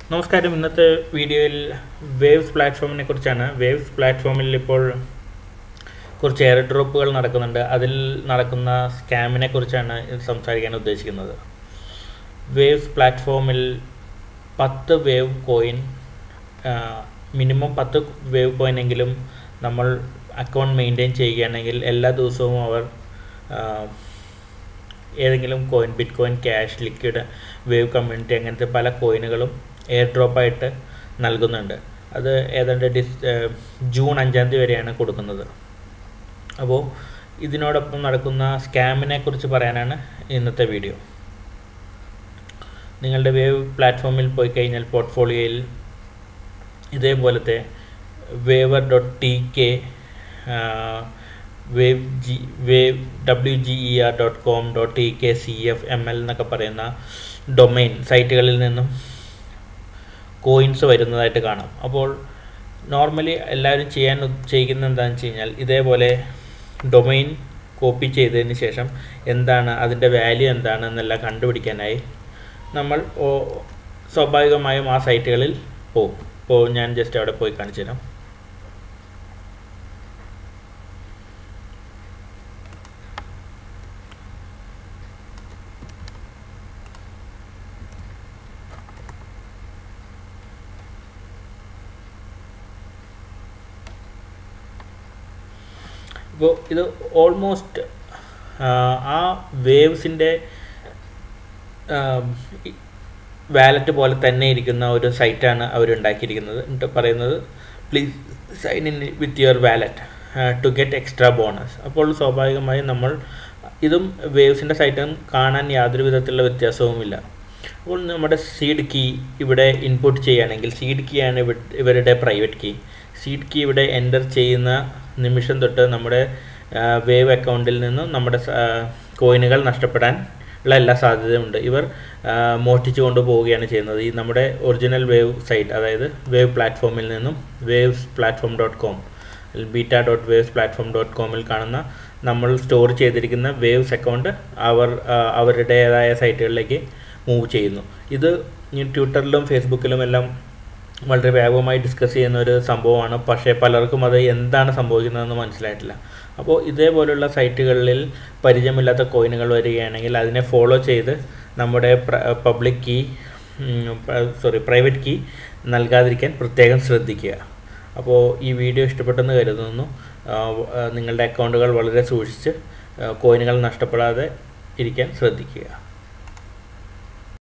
നമസ്കാരം ഇന്നത്തെ വീഡിയോയിൽ വേവ്സ് പ്ലാറ്റ്ഫോമിനെ കുറിച്ചാണ് വേവ്സ് പ്ലാറ്റ്ഫോമിൽ ഇപ്പോൾ കുറച്ച് എയർ ഡ്രോപ്പുകൾ നടക്കുന്നുണ്ട് അതിൽ നടക്കുന്ന സ്കാമിനെ കുറിച്ചാണ് ഇത് സംസാരിക്കാൻ ഉദ്ദേശിക്കുന്നത് വേവ്സ് പ്ലാറ്റ്ഫോമിൽ പത്ത് വേവ് കോയിൻ മിനിമം പത്ത് വേവ് കോയിൻ എങ്കിലും നമ്മൾ അക്കൗണ്ട് മെയിൻറ്റെയിൻ ചെയ്യുകയാണെങ്കിൽ എല്ലാ ദിവസവും അവർ ആ, ഏതെങ്കിലും coin bitcoin cash liquid wave community അങ്ങനത്തെ പല കോയിനുകളും എയർ ഡ്രോപ്പായിട്ട് നൽകുന്നുണ്ട് അത് ഏതാണ്ട് ഡിസ് ഏഹ് ജൂൺ അഞ്ചാം തീയതി വരെയാണ് കൊടുക്കുന്നത് അപ്പോൾ ഇതിനോടൊപ്പം നടക്കുന്ന സ്കാമിനെ കുറിച്ച് പറയാനാണ് ഇന്നത്തെ വീഡിയോ നിങ്ങളുടെ വേവ് പ്ലാറ്റ്ഫോമിൽ പോയി കഴിഞ്ഞാൽ പോർട്ട്ഫോളിയോയിൽ ഇതേപോലത്തെ waver dot T K wave G wave W G E R dot com dot T K C F M L എന്നൊക്കെ പറയുന്ന ഡൊമൈൻ സൈറ്റുകളിൽ നിന്നും കോയിൻസ് വരുന്നതായിട്ട് കാണാം അപ്പോൾ നോർമലി എല്ലാവരും ചെയ്യാൻ ഉ- ചെയ്യുന്നത് എന്താണെന്ന് വെച്ച് കഴിഞ്ഞാൽ ഇതേപോലെ ഡൊമൈൻ കോപ്പി ചെയ്തതിന് ശേഷം എന്താണ് അതിൻ്റെ വാല്യൂ എന്താണ് എന്നെല്ലാം കണ്ടുപിടിക്കാനായി നമ്മൾ ഓ- സ്വാഭാവികമായും ആ സൈറ്റുകളിൽ പോകും ഇപ്പോൾ ഞാൻ ജസ്റ്റ് അവിടെ പോയി കാണിച്ചു തരാം ഇപ്പോൾ ഇത് ഓൾമോസ്റ്റ് ആ വേവ്സിൻ്റെ വാലറ്റ് പോലെ തന്നെ ഇരിക്കുന്ന ഒരു സൈറ്റാണ് അവർ ഉണ്ടാക്കിയിരിക്കുന്നത് എന്നിട്ട് പറയുന്നത് please sign in with your wallet to get extra bonus അപ്പോൾ സ്വാഭാവികമായും നമ്മൾ ഇതും വേവ്സിൻ്റെ സൈറ്റും കാണാൻ യാതൊരു വിധത്തിലുള്ള വ്യത്യാസവുമില്ല അപ്പോൾ നമ്മുടെ സീഡ് കീ ഇവിടെ ഇൻപുട്ട് ചെയ്യുകയാണെങ്കിൽ സീഡ് കീ ആണ് ഇവ- ഇവരുടെ പ്രൈവറ്റ് കീ സീഡ് കീ ഇവിടെ എൻ്റർ ചെയ്യുന്ന നിമിഷം തൊട്ട് നമ്മുടെ വേവ് അക്കൗണ്ടിൽ നിന്നും നമ്മുടെ കോയിനുകൾ നഷ്ടപ്പെടാൻ ഉള്ള എല്ലാ സാധ്യതയുമുണ്ട് ഇവർ ആ, മോഷ്ടിച്ചു കൊണ്ടുപോവുകയാണ് ചെയ്യുന്നത് ഈ നമ്മുടെ ഒറിജിനൽ വേവ് സൈറ്റ് അതായത് വേവ് പ്ലാറ്റ്ഫോമിൽ നിന്നും waves platform dot com beta dot waves platform dot കോമിൽ കാണുന്ന നമ്മൾ സ്റ്റോർ ചെയ്തിരിക്കുന്ന വേവ്സ് അക്കൗണ്ട് അവർ ആ, അവരുടേതായ സൈറ്റുകളിലേക്ക് മൂവ് ചെയ്യുന്നു ഇത് ഈ ട്വിറ്ററിലും ഫേസ്ബുക്കിലും എല്ലാം വളരെ വ്യാപകമായി ഡിസ്കസ് ചെയ്യുന്ന ഒരു സംഭവമാണ് പക്ഷേ പലർക്കും അത് എന്താണ് സംഭവിക്കുന്നതെന്ന് മനസ്സിലായിട്ടില്ല അപ്പോൾ ഇതേപോലുള്ള സൈറ്റുകളിൽ പരിചയമില്ലാത്ത കോയിനുകൾ വരികയാണെങ്കിൽ അതിനെ ഫോളോ ചെയ്ത് നമ്മുടെ public key sorry private key നൽകാതിരിക്കാൻ പ്രത്യേകം ശ്രദ്ധിക്കുക അപ്പോൾ ഈ വീഡിയോ ഇഷ്ടപ്പെട്ടെന്ന് കരുതുന്നു ആ, ആ, നിങ്ങളുടെ അക്കൗണ്ടുകൾ വളരെ സൂക്ഷിച്ച് ആ, കോയിനുകൾ നഷ്ടപ്പെടാതെ ഇരിക്കാൻ ശ്രദ്ധിക്കുക